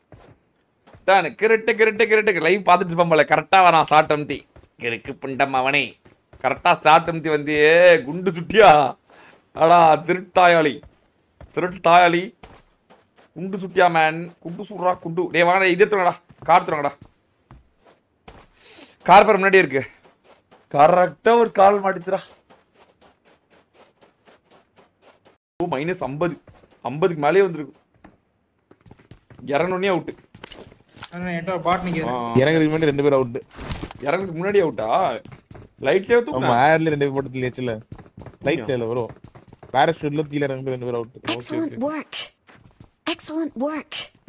டானு கிருட்டு கிருட்டு கிருட்டு live பார்த்துட்டு இருப்பான் போல கரெக்டாக வரான் ஸ்டார்ட் அம்தி கிறுக்கு பிண்டம் அவனே கரெக்டாக ஸ்டார்ட் அம்தி வந்து குண்டு சுட்டியா அடா திருட்டாயாளி திருட்டாயாளி குண்டு சுட்டியா மேன் குண்டு சுடுறா குண்டு டேய் வாங்கடா இது எடுத்துவாங்கடா கார் எடுத்துவாங்கடா கார் பேர் முன்னாடி இருக்கு கரெக்டாக ஒரு கால் மாட்டிச்சுடா ஓ மைனஸ் ஐம்பது ஐம்பதுக்கு மேலே வந்துருக்கு இரநூன்னே அவுட்டு என்கிட்ட பாட் நிக்குது இறங்குறதுக்கு முன்னாடி ரெண்டு பேர் அவுட் இறங்குறதுக்கு முன்னாடி அவுட்டா லைட்லயே ஆமா தூக்குனா ஏர்ல ரெண்டு பேர் போட்டு தீச்சுல லைட் சேல வரும் பேராஷூட்ல கீழ ரெண்டு பேர் ரெண்டு பேர் out Excellent work. Excellent work.